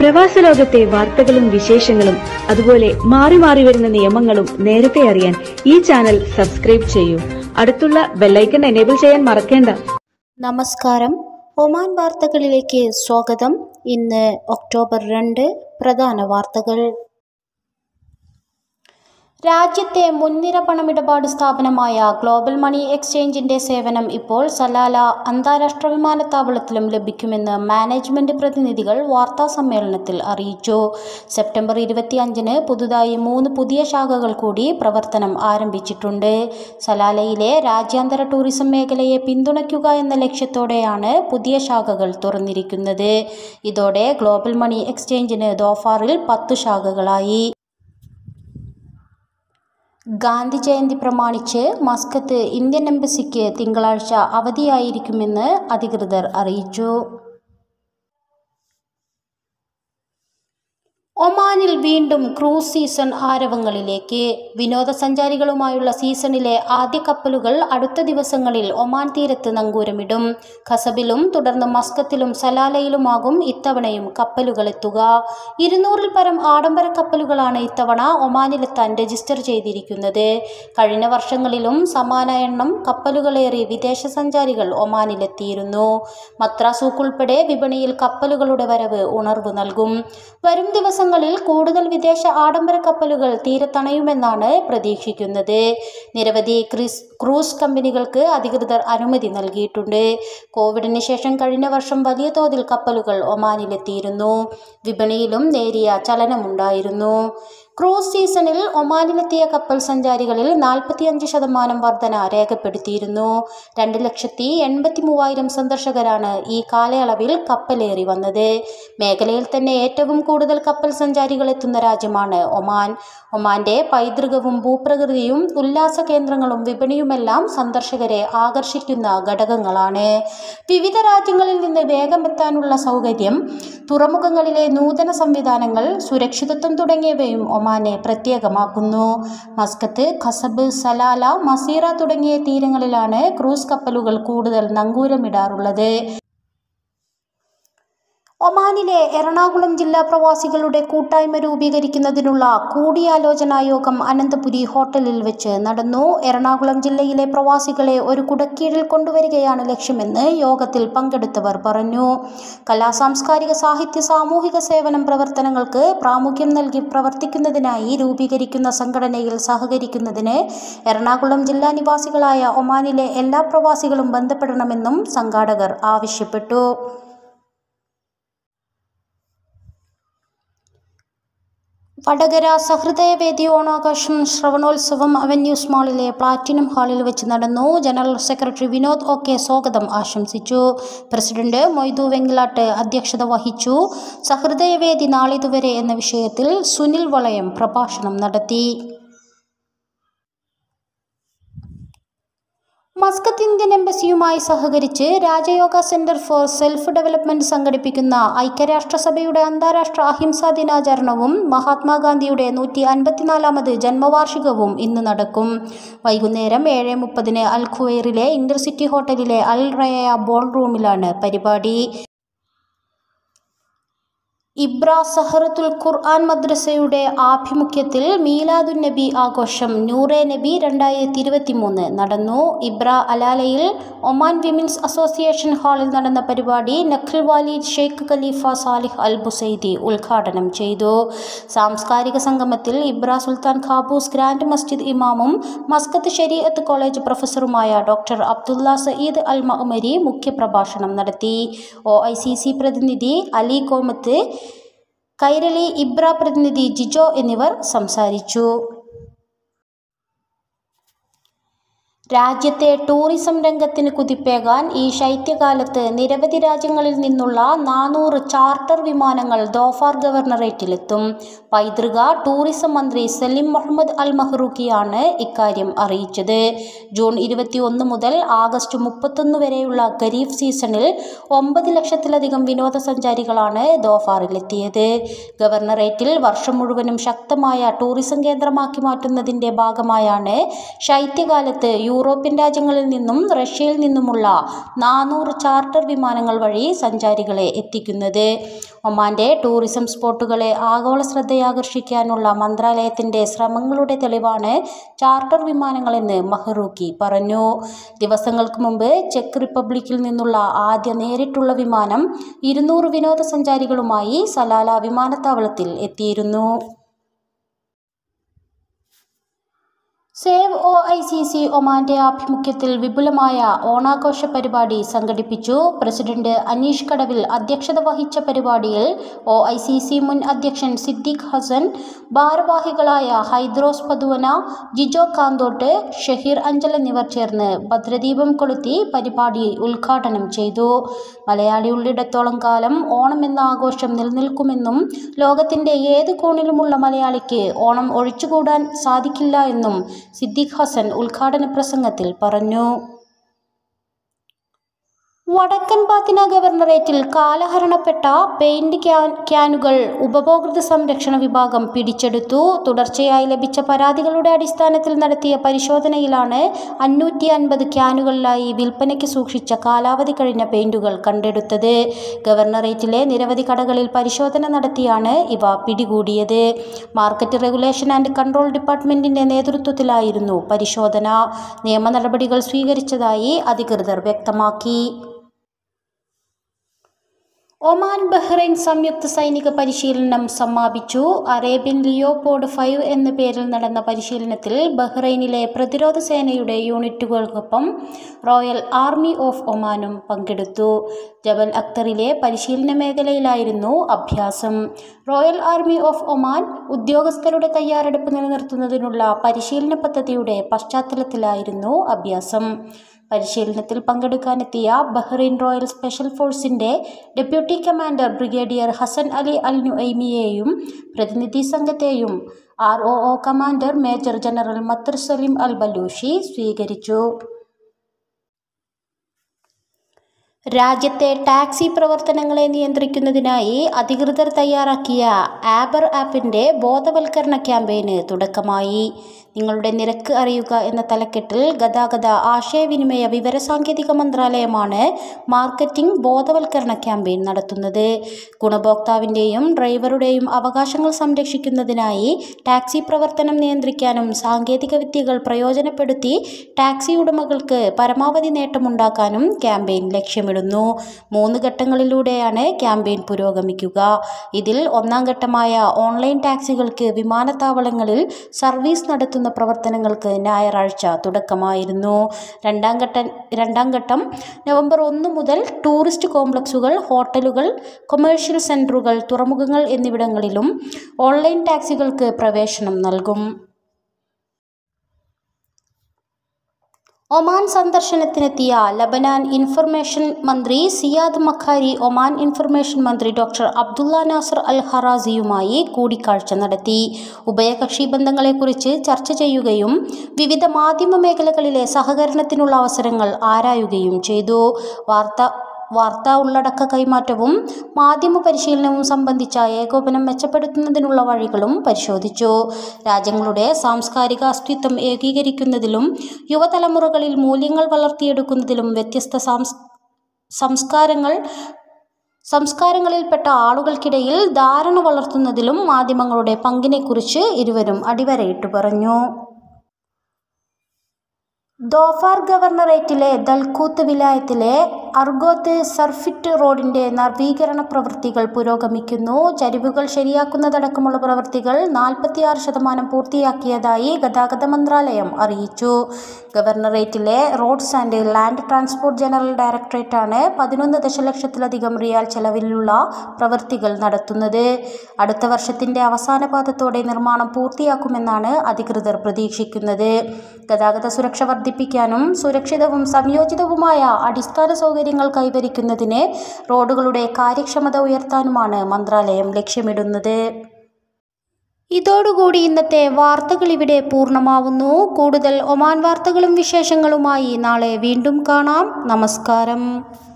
പ്രവാസ ലോകത്തെ വാർത്തകളും വിശേഷങ്ങളും അതുപോലെ മാറി മാറി വരുന്ന നിയമങ്ങളും നേരത്തെ അറിയാൻ ഈ ചാനൽ സബ്സ്ക്രൈബ് ചെയ്യൂ അടുത്തുള്ള ബെല്ലൈക്കൺ എനേബിൾ ചെയ്യാൻ മറക്കേണ്ട നമസ്കാരം ഒമാൻ വാർത്തകളിലേക്ക് സ്വാഗതം ഇന്ന് ഒക്ടോബർ രണ്ട് പ്രധാന വാർത്തകൾ രാജ്യത്തെ മുൻനിര പണമിടപാട് സ്ഥാപനമായ ഗ്ലോബൽ മണി എക്സ്ചേഞ്ചിന്റെ സേവനം ഇപ്പോൾ സലാല അന്താരാഷ്ട്ര വിമാനത്താവളത്തിലും ലഭിക്കുമെന്ന് മാനേജ്മെന്റ് പ്രതിനിധികൾ വാർത്താ സമ്മേളനത്തിൽ അറിയിച്ചു സെപ്റ്റംബർ ഇരുപത്തിയഞ്ചിന് പുതുതായി മൂന്ന് പുതിയ ശാഖകൾ കൂടി പ്രവർത്തനം ആരംഭിച്ചിട്ടുണ്ട് സലാലയിലെ രാജ്യാന്തര ടൂറിസം മേഖലയെ പിന്തുണയ്ക്കുക എന്ന ലക്ഷ്യത്തോടെയാണ് പുതിയ ശാഖകൾ തുറന്നിരിക്കുന്നത് ഇതോടെ ഗ്ലോബൽ മണി എക്സ്ചേഞ്ചിന് ദോഫാറിൽ പത്തു ശാഖകളായി ഗാന്ധി ജയന്തി പ്രമാണിച്ച് മസ്കത്ത് ഇന്ത്യൻ എംബസിക്ക് തിങ്കളാഴ്ച അവധിയായിരിക്കുമെന്ന് അധികൃതർ അറിയിച്ചു ഒമാനിൽ വീണ്ടും ക്രൂസ് സീസൺ ആരവങ്ങളിലേക്ക് വിനോദസഞ്ചാരികളുമായുള്ള സീസണിലെ ആദ്യ കപ്പലുകൾ അടുത്ത ദിവസങ്ങളിൽ ഒമാൻ തീരത്ത് നങ്കൂരമിടും ഖസബിലും തുടർന്ന് മസ്കത്തിലും സലാലയിലുമാകും ഇത്തവണയും കപ്പലുകൾ എത്തുക ഇരുന്നൂറിൽ പരം ആഡംബര കപ്പലുകളാണ് ഇത്തവണ ഒമാനിലെത്താൻ രജിസ്റ്റർ ചെയ്തിരിക്കുന്നത് കഴിഞ്ഞ വർഷങ്ങളിലും സമാന എണ്ണം കപ്പലുകളേറി വിദേശ സഞ്ചാരികൾ ഒമാനിലെത്തിയിരുന്നു മത്രാസൂക്ക് ഉൾപ്പെടെ വിപണിയിൽ കപ്പലുകളുടെ വരവ് ഉണർവ് നൽകും വരും ദിവസങ്ങളിൽ കൂടുതൽ വിദേശ ആഡംബര കപ്പലുകൾ തീരത്തണയുമെന്നാണ് പ്രതീക്ഷിക്കുന്നത് നിരവധി ക്രിസ് ക്രൂസ് കമ്പനികൾക്ക് അധികൃതർ അനുമതി നൽകിയിട്ടുണ്ട് കോവിഡിന് ശേഷം കഴിഞ്ഞ വർഷം വലിയ തോതിൽ കപ്പലുകൾ ഒമാനിലെത്തിയിരുന്നു വിപണിയിലും നേരിയ ചലനമുണ്ടായിരുന്നു ക്രൂസ് സീസണിൽ ഒമാനിലെത്തിയ കപ്പൽ സഞ്ചാരികളിൽ നാൽപ്പത്തിയഞ്ച് ശതമാനം വർധന രേഖപ്പെടുത്തിയിരുന്നു രണ്ട് ലക്ഷത്തി എൺപത്തി മൂവായിരം സന്ദർശകരാണ് ഈ കാലയളവിൽ കപ്പലേറി വന്നത് മേഖലയിൽ തന്നെ ഏറ്റവും കൂടുതൽ കപ്പൽ സഞ്ചാരികൾ എത്തുന്ന രാജ്യമാണ് ഒമാൻ ഒമാന്റെ പൈതൃകവും ഭൂപ്രകൃതിയും ഉല്ലാസ കേന്ദ്രങ്ങളും വിപണിയുമെല്ലാം സന്ദർശകരെ ആകർഷിക്കുന്ന ഘടകങ്ങളാണ് വിവിധ രാജ്യങ്ങളിൽ നിന്ന് വേഗം എത്താനുള്ള സൗകര്യം തുറമുഖങ്ങളിലെ നൂതന സംവിധാനങ്ങൾ സുരക്ഷിതത്വം തുടങ്ങിയവയും ഒമാനെ പ്രത്യേകമാക്കുന്നു മസ്കത്ത് ഖസബ് സലാല മസീറ തുടങ്ങിയ തീരങ്ങളിലാണ് ക്രൂസ് കപ്പലുകൾ കൂടുതൽ നങ്കൂരമിടാറുള്ളത് ഒമാനിലെ എറണാകുളം ജില്ലാ പ്രവാസികളുടെ കൂട്ടായ്മ രൂപീകരിക്കുന്നതിനുള്ള കൂടിയാലോചനാ യോഗം അനന്തപുരി ഹോട്ടലിൽ വെച്ച് നടന്നു എറണാകുളം ജില്ലയിലെ പ്രവാസികളെ ഒരു കുടക്കീഴിൽ കൊണ്ടുവരികയാണ് ലക്ഷ്യമെന്ന് യോഗത്തിൽ പങ്കെടുത്തവർ പറഞ്ഞു കലാ സാംസ്കാരിക സാഹിത്യ സാമൂഹിക സേവനം പ്രവർത്തനങ്ങൾക്ക് പ്രാമുഖ്യം നൽകി പ്രവർത്തിക്കുന്നതിനായി രൂപീകരിക്കുന്ന സംഘടനയിൽ സഹകരിക്കുന്നതിന് എറണാകുളം ജില്ലാ നിവാസികളായ ഒമാനിലെ എല്ലാ പ്രവാസികളും ബന്ധപ്പെടണമെന്നും സംഘാടകർ ആവശ്യപ്പെട്ടു വടകര സഹൃദയവേദി ഓണാഘോഷം ശ്രവണോത്സവം അവന്യൂസ് മാളിലെ പ്ലാറ്റിനം ഹാളിൽ വെച്ച് നടന്നു general secretary Vinod O K സ്വാഗതം ആശംസിച്ചു പ്രസിഡന്റ് മൊയ്തു വെങ്കിലാട്ട് അധ്യക്ഷത വഹിച്ചു സഹൃദയവേദി നാളിതുവരെ എന്ന വിഷയത്തിൽ സുനിൽ വളയം പ്രഭാഷണം നടത്തി മസ്കത്ത് ഇന്ത്യൻ എംബസിയുമായി സഹകരിച്ച് Rajayoga centre for self development സംഘടിപ്പിക്കുന്ന ഐക്യരാഷ്ട്രസഭയുടെ അന്താരാഷ്ട്ര അഹിംസാ ദിനാചരണവും മഹാത്മാഗാന്ധിയുടെ നൂറ്റി അൻപത്തിനാലാമത് ജന്മവാർഷികവും ഇന്ന് നടക്കും വൈകുന്നേരം ഏഴ് മുപ്പതിന് അൽ ഖുവൈറിലെ ഇന്റർസിറ്റി ഹോട്ടലിലെ അൽ റയ ബോൾ റൂമിലാണ് പരിപാടി ഇബ്ര സഹറത്തുൽ ഖുർആൻ മദ്രസയുടെ ആഭിമുഖ്യത്തിൽ മീലാദുൻ നബി ആഘോഷം നൂറെ നബി രണ്ടായിരത്തി ഇരുപത്തി മൂന്ന് നടന്നു ഇബ്ര അലാലയിൽ ഒമാൻ വിമൻസ് അസോസിയേഷൻ ഹാളിൽ നടന്ന പരിപാടി നഖൽ വാലി Sheikh Khalifa Salih Al Busaidi ഉദ്ഘാടനം ചെയ്തു സാംസ്കാരിക സംഗമത്തിൽ Ibra Sultan Qaboos grand Masjid ഇമാമും മസ്കത്ത് ശരീഅത്ത് കോളേജ് പ്രൊഫസറുമായ doctor Abdullah Sayyid Al Mahmari മുഖ്യപ്രഭാഷണം നടത്തി ഒ ഐ സി സി പ്രതിനിധി അലി കോമത്ത് കൈരളി ഇബ്ര പ്രതിനിധി ജിജോ എന്നിവർ സംസാരിച്ചു രാജ്യത്തെ ടൂറിസം രംഗത്തിന് കുതിപ്പേകാൻ ഈ ശൈത്യകാലത്ത് നിരവധി രാജ്യങ്ങളിൽ നിന്നുള്ള നാനൂറ് ചാർട്ടർ വിമാനങ്ങൾ ദോഫാർ ഗവർണറേറ്റിലെത്തും പൈതൃക ടൂറിസം മന്ത്രി സലിം മുഹമ്മദ് അൽ മഹ്റൂഖിയാണ് ഇക്കാര്യം അറിയിച്ചത് ജൂൺ ഇരുപത്തി ഒന്ന് മുതൽ ആഗസ്റ്റ് മുപ്പത്തൊന്ന് വരെയുള്ള ഖരീഫ് സീസണിൽ ഒമ്പത് ലക്ഷത്തിലധികം വിനോദസഞ്ചാരികളാണ് ദോഫാറിലെത്തിയത് ഗവർണറേറ്റിൽ വർഷം മുഴുവനും ശക്തമായ ടൂറിസം കേന്ദ്രമാക്കി മാറ്റുന്നതിൻ്റെ ഭാഗമായാണ് ശൈത്യകാലത്ത് യു യൂറോപ്യൻ രാജ്യങ്ങളിൽ നിന്നും റഷ്യയിൽ നിന്നുമുള്ള നാനൂറ് ചാർട്ടർ വിമാനങ്ങൾ വഴി സഞ്ചാരികളെ എത്തിക്കുന്നത് ഒമാന്റെ ടൂറിസം സ്പോട്ടുകളെ ആഗോള ശ്രദ്ധയാകർഷിക്കാനുള്ള മന്ത്രാലയത്തിന്റെ ശ്രമങ്ങളുടെ തെളിവാണ് ചാർട്ടർ വിമാനങ്ങളെന്ന് മഹറൂക്കി പറഞ്ഞു ദിവസങ്ങൾക്ക് മുമ്പ് ചെക്ക് റിപ്പബ്ലിക്കിൽ നിന്നുള്ള ആദ്യ നേരിട്ടുള്ള വിമാനം ഇരുന്നൂറ് വിനോദസഞ്ചാരികളുമായി സലാല വിമാനത്താവളത്തിൽ എത്തിയിരുന്നു save O I C C ഒമാന്റെ ആഭിമുഖ്യത്തിൽ വിപുലമായ ഓണാഘോഷ പരിപാടി സംഘടിപ്പിച്ചു പ്രസിഡന്റ് അനീഷ് കടവിൽ അധ്യക്ഷത വഹിച്ച പരിപാടിയിൽ ഒ ഐ സി സി മുൻ അധ്യക്ഷൻ സിദ്ദീഖ് ഹസൻ ഭാരവാഹികളായ ഹൈദ്രോസ് പതുവന ജിജോ കാന്തോട്ട് ഷഹീർ അഞ്ചൽ എന്നിവർ ചേർന്ന് ഭദ്രദീപം കൊളുത്തി പരിപാടി ഉദ്ഘാടനം ചെയ്തു മലയാളി ഉള്ളിടത്തോളം കാലം ഓണം എന്ന ആഘോഷം നിലനിൽക്കുമെന്നും ലോകത്തിന്റെ ഏത് കോണിലുമുള്ള മലയാളിക്ക് ഓണം ഒഴിച്ചുകൂടാൻ സാധിക്കില്ല എന്നും സിദ്ദീഖ് ഹസൻ ഉദ്ഘാടന പ്രസംഗത്തിൽ പറഞ്ഞു വടക്കൻ പാത്തിന ഗവർണറേറ്റിൽ കാലഹരണപ്പെട്ട പെയിന്റ് ക്യാൻ ക്യാനുകൾ ഉപഭോക്തൃ സംരക്ഷണ വിഭാഗം പിടിച്ചെടുത്തു തുടർച്ചയായി ലഭിച്ച പരാതികളുടെ അടിസ്ഥാനത്തിൽ നടത്തിയ പരിശോധനയിലാണ് അഞ്ഞൂറ്റി അൻപത് ക്യാനുകളിലായി വിൽപ്പനയ്ക്ക് സൂക്ഷിച്ച കാലാവധി കഴിഞ്ഞ പെയിന്റുകൾ കണ്ടെടുത്തത് ഗവർണറേറ്റിലെ നിരവധി കടകളിൽ പരിശോധന നടത്തിയാണ് ഇവ പിടികൂടിയത് മാർക്കറ്റ് റെഗുലേഷൻ ആൻഡ് കൺട്രോൾ ഡിപ്പാർട്ട്മെന്റിന്റെ നേതൃത്വത്തിലായിരുന്നു പരിശോധന നിയമ നടപടികൾ സ്വീകരിച്ചതായി അധികൃതർ വ്യക്തമാക്കി ഒമാൻ ബഹ്റൈൻ സംയുക്ത സൈനിക പരിശീലനം സമാപിച്ചു അറേബ്യൻ ലിയോപോഡ് ഫൈവ് എന്ന പേരിൽ നടന്ന പരിശീലനത്തിൽ ബഹ്റൈനിലെ പ്രതിരോധ സേനയുടെ യൂണിറ്റുകൾക്കൊപ്പം റോയൽ ആർമി ഓഫ് ഒമാനും പങ്കെടുത്തു ജബൽ അക്തറിലെ പരിശീലന മേഖലയിലായിരുന്നു അഭ്യാസം റോയൽ ആർമി ഓഫ് ഒമാൻ ഉദ്യോഗസ്ഥരുടെ തയ്യാറെടുപ്പ് നിലനിർത്തുന്നതിനുള്ള പരിശീലന പദ്ധതിയുടെ പശ്ചാത്തലത്തിലായിരുന്നു അഭ്യാസം പരിശീലനത്തിൽ പങ്കെടുക്കാനെത്തിയ ബഹ്റൈൻ റോയൽ സ്പെഷ്യൽ ഫോഴ്സിന്റെ deputy commander brigadier Hassan Ali Al നുഐമിയെയും പ്രതിനിധി സംഘത്തെയും R O O commander major general Matar Salim Al Balushi സ്വീകരിച്ചു രാജ്യത്തെ ടാക്സി പ്രവർത്തനങ്ങളെ നിയന്ത്രിക്കുന്നതിനായി അധികൃതർ തയ്യാറാക്കിയ ആബർ ആപ്പിൻ്റെ ബോധവൽക്കരണ ക്യാമ്പയിന് തുടക്കമായി നിങ്ങളുടെ നിരക്ക് അറിയുക എന്ന തലക്കെട്ടിൽ ഗതാഗത ആശയവിനിമയ വിവരസാങ്കേതിക മന്ത്രാലയമാണ് മാർക്കറ്റിംഗ് ബോധവൽക്കരണ ക്യാമ്പയിൻ നടത്തുന്നത് ഗുണഭോക്താവിൻ്റെയും ഡ്രൈവറുടെയും അവകാശങ്ങൾ സംരക്ഷിക്കുന്നതിനായി ടാക്സി പ്രവർത്തനം നിയന്ത്രിക്കാനും സാങ്കേതിക വിദ്യകൾ പ്രയോജനപ്പെടുത്തി ടാക്സി ഉടമകൾക്ക് പരമാവധി നേട്ടമുണ്ടാക്കാനും ക്യാമ്പയിൻ ലക്ഷ്യമിടുന്നു മൂന്ന് ഘട്ടങ്ങളിലൂടെയാണ് ക്യാമ്പയിൻ പുരോഗമിക്കുക ഇതിൽ ഒന്നാം ഘട്ടമായ ഓൺലൈൻ ടാക്സികൾക്ക് വിമാനത്താവളങ്ങളിൽ സർവീസ് നടത്തുന്ന പ്രവർത്തനങ്ങൾക്ക് ഞായറാഴ്ച തുടക്കമായിരുന്നു രണ്ടാം ഘട്ട രണ്ടാം ഘട്ടം നവംബർ ഒന്ന് മുതൽ ടൂറിസ്റ്റ് കോംപ്ലക്സുകൾ ഹോട്ടലുകൾ കൊമേഴ്ഷ്യൽ സെൻറ്ററുകൾ തുറമുഖങ്ങൾ എന്നിവിടങ്ങളിലും ഓൺലൈൻ ടാക്സികൾക്ക് പ്രവേശനം നൽകും ഒമാൻ സന്ദർശനത്തിനെത്തിയ ലബനാൻ ഇൻഫർമേഷൻ മന്ത്രി സിയാദ് മഖാരി ഒമാൻ ഇൻഫർമേഷൻ മന്ത്രി ഡോക്ടർ അബ്ദുള്ള നാസർ അൽ ഹറാസിയുമായി കൂടിക്കാഴ്ച നടത്തി ഉഭയകക്ഷി ബന്ധങ്ങളെക്കുറിച്ച് ചർച്ച ചെയ്യുകയും വിവിധ മാധ്യമ മേഖലകളിലെ സഹകരണത്തിനുള്ള അവസരങ്ങൾ ആരായുകയും ചെയ്തു വാർത്ത വാർത്താ ഉള്ളടക്ക കൈമാറ്റവും മാധ്യമ പരിശീലനവും സംബന്ധിച്ച ഏകോപനം മെച്ചപ്പെടുത്തുന്നതിനുള്ള വഴികളും പരിശോധിച്ചു രാജ്യങ്ങളുടെ സാംസ്കാരിക അസ്തിത്വം ഏകീകരിക്കുന്നതിലും യുവതലമുറകളിൽ മൂല്യങ്ങൾ വളർത്തിയെടുക്കുന്നതിലും വ്യത്യസ്ത സാംസ് സംസ്കാരങ്ങൾ സംസ്കാരങ്ങളിൽപ്പെട്ട ആളുകൾക്കിടയിൽ ധാരണ വളർത്തുന്നതിലും മാധ്യമങ്ങളുടെ പങ്കിനെക്കുറിച്ച് ഇരുവരും അടിവരയിട്ട് പറഞ്ഞു ദോഫാർ ഗവർണറേറ്റിലെ ദൽകൂത്ത് വിലായത്തിലെ അർഗോത്ത് സർഫിറ്റ് റോഡിന്റെ നവീകരണ പ്രവൃത്തികൾ പുരോഗമിക്കുന്നു ചരിവുകൾ ശരിയാക്കുന്നതടക്കമുള്ള പ്രവൃത്തികൾ നാൽപ്പത്തിയാറ് ശതമാനം പൂർത്തിയാക്കിയതായി ഗതാഗത മന്ത്രാലയം അറിയിച്ചു ഗവർണറേറ്റിലെ roads and land transport general ഡയറക്ടറേറ്റാണ് പതിനൊന്ന് ദശലക്ഷത്തിലധികം റിയാൽ ചെലവിലുള്ള പ്രവൃത്തികൾ നടത്തുന്നത് അടുത്ത വർഷത്തിന്റെ അവസാന പാദത്തോടെ നിർമ്മാണം പൂർത്തിയാക്കുമെന്നാണ് അധികൃതർ പ്രതീക്ഷിക്കുന്നത് ഗതാഗത സുരക്ഷ വർദ്ധിപ്പിക്കാനും സുരക്ഷിതവും സംയോജിതവുമായ അടിസ്ഥാന സൗകര്യങ്ങൾ കൈവരിക്കുന്നതിന് റോഡുകളുടെ കാര്യക്ഷമത ഉയർത്താനുമാണ് മന്ത്രാലയം ലക്ഷ്യമിടുന്നത് ഇതോടുകൂടി ഇന്നത്തെ വാർത്തകൾ ഇവിടെ പൂർണ്ണമാവുന്നു കൂടുതൽ ഒമാൻ വാർത്തകളും വിശേഷങ്ങളുമായി നാളെ വീണ്ടും കാണാം നമസ്കാരം